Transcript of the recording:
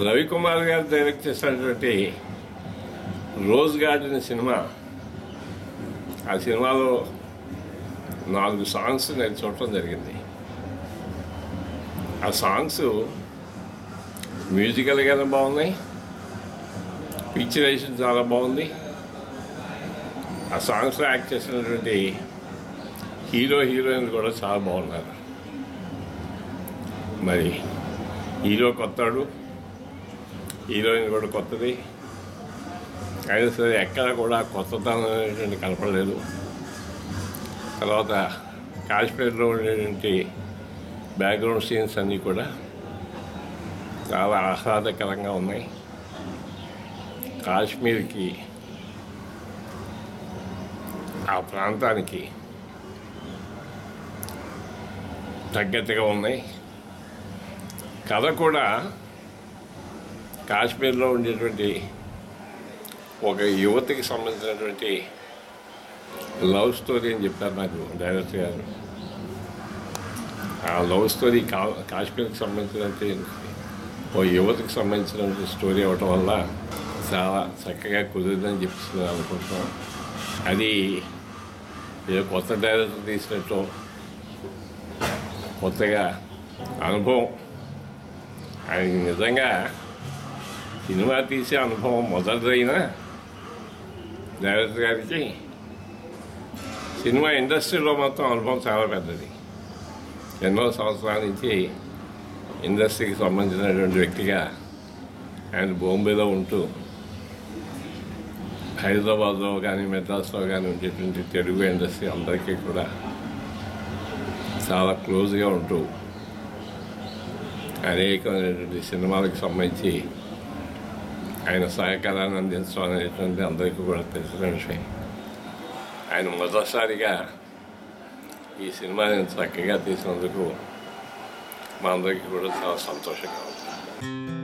రవికుమార్ గారు డైరెక్ట్ చేసినటువంటి rose garden cinema ఆ సినిమాలో నాలుగు సాంగ్స్ నేను చూడటం జరిగింది ఆ సాంగ్స్ మ్యూజికల్గానే బాగున్నాయి పిక్చరైజేషన్ చాలా బాగుంది ఆ సాంగ్స్లో యాక్ట్ చేసినటువంటి హీరో హీరోయిన్ కూడా చాలా బాగున్నారు మరి హీరో కొత్తాడు హీరోయిన్ కూడా కొత్తది అయినా సరే ఎక్కడ కూడా కొత్తదనం అనేటువంటి కనపడలేదు తర్వాత కాశ్మీర్లో ఉండేటువంటి బ్యాక్గ్రౌండ్ సీన్స్ అన్నీ కూడా చాలా ఆహ్లాదకరంగా ఉన్నాయి కాశ్మీర్కి ఆ ప్రాంతానికి తగ్గట్టుగా ఉన్నాయి కథ కూడా కాశ్మీర్లో ఉండేటువంటి ఒక యువతికి సంబంధించినటువంటి లవ్ స్టోరీ అని చెప్పారు నాకు డైరెక్టర్ గారు ఆ లవ్ స్టోరీ కా కాశ్మీర్కి సంబంధించినటువంటి ఓ యువతికి సంబంధించినటువంటి స్టోరీ అవ్వటం వల్ల చాలా చక్కగా కుదిరిందని చెప్పి నేను అనుకుంటున్నాను అది ఏదో కొత్త డైరెక్టర్ తీసినట్టు కొత్తగా అనుభవం ఆయన నిజంగా సినిమా తీసే అనుభవం మొదటిదైనా డైరెక్టర్ గారికి సినిమా ఇండస్ట్రీలో మొత్తం అనుభవం చాలా పెద్దది ఎన్నో సంవత్సరాల నుంచి ఇండస్ట్రీకి సంబంధించినటువంటి వ్యక్తిగా ఆయన బాంబేలో ఉంటూ హైదరాబాద్లో కానీ మెడ్రాస్లో కానీ ఉండేటువంటి తెలుగు ఇండస్ట్రీ అందరికీ కూడా చాలా క్లోజ్గా ఉంటూ అనేకమైనటువంటి సినిమాలకు సంబంధించి ఆయన సహకారాన్ని అందించడం అనేటువంటి అందరికీ కూడా తెలిసిన విషయం ఆయన మొదటిసారిగా ఈ సినిమాని చక్కగా తీసినందుకు మా అందరికీ కూడా చాలా సంతోషంగా ఉంది